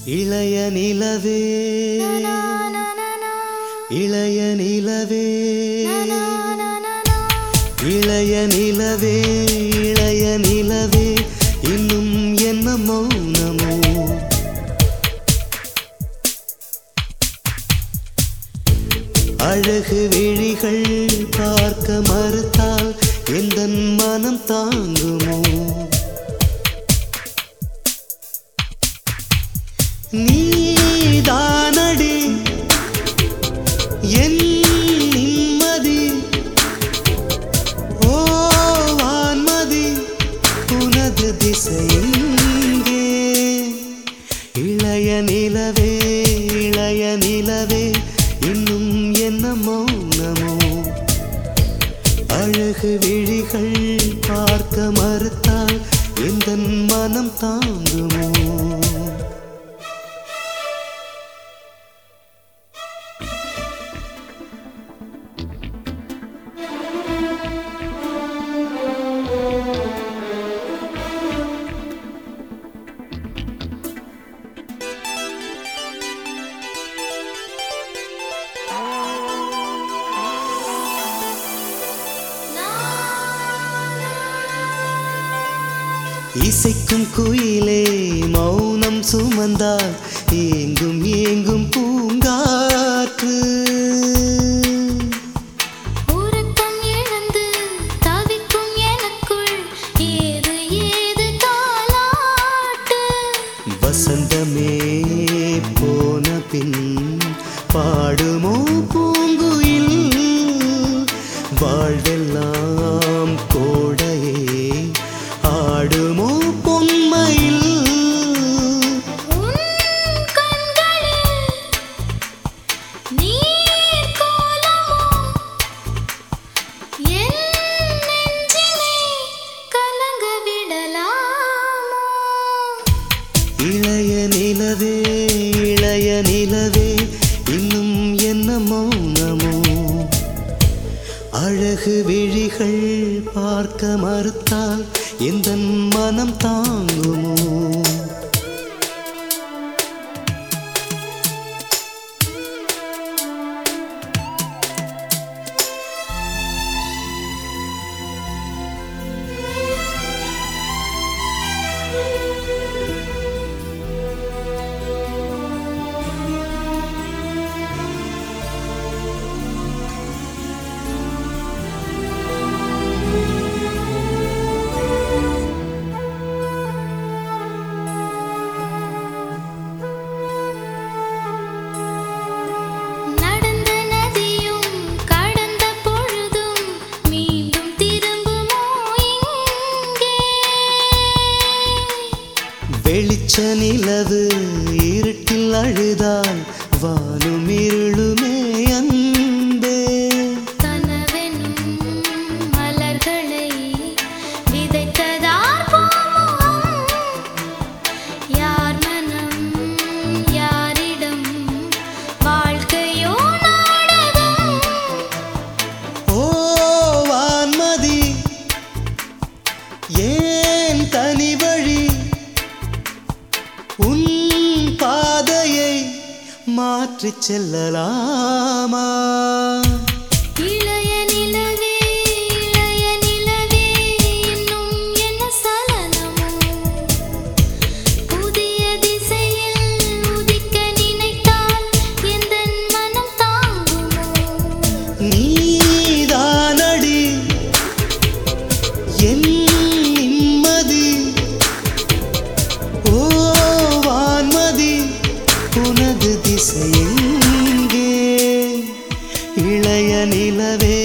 இளைய நிலவே இளைய நிலவே இளைய நிலவே இளைய நிலவே இன்னும் என்ன மௌனமோ அழகு விழிகள் பார்க்க மறுத்தால் எந்த மனம் தாங்குமோ நீதானடி என் நிம்மதி ஓ வான்மதி உனது திசையெங்கே இளைய நிலவே இளைய நிலவே இன்னும் என்ன மௌனமோ அழகு விழிகள் பார்க்க மறுத்தால் எந்த மனம் தாங்குமோ இசைக்கும் குயிலே மௌனம் சுமந்தால் ஏங்கும் ஏங்கும் பூங்காற்று உறக்கம் இழந்து தவிக்கும் எனக்குள் ஏது ஏது தாலாட்டு வசந்தமே போன பின் பாடுமோ பூங்குயில் வாழ்வெல்லாம் கோடையே ஆடுமோ பொன்மையில் உன் கண்களில் நீர் கோலமோ என் நெஞ்சினை கலங்க விடலாமோ இளைய நிலவே இளைய நிலவே இன்னும் என்ன மௌனமோ அழகு விழிகள் பார்க்க மறுத்தால் எந்த மனம் தாங்குமோ நடந்த நதியும் கடந்த பொழுதும் மீண்டும் திரும்புமோ இங்கே வெளிச்ச நிலவு இருட்டில் அழுதால் வானும் இருளுமே அன்பே கனவெனும் மலர்களை விதைத்ததார் பூமுகம் யார் மனம் யாரிடம் வாழ்க்கையோ நாடகம் ஓ வான்மதி ஏன் தனி வழி உன் பாதையை மாற்றிச் செல்லலாமா இளைய நிலவே இளைய நிலவே இன்னும் என்ன சலனமோ புதிய திசையில் உதிக்க நினைத்தால் எந்த மனம் தாங்குமோ நீதானடி என் நிம்மதி ஓ வான்மதி உனது திசையெங்கே இளைய நிலவே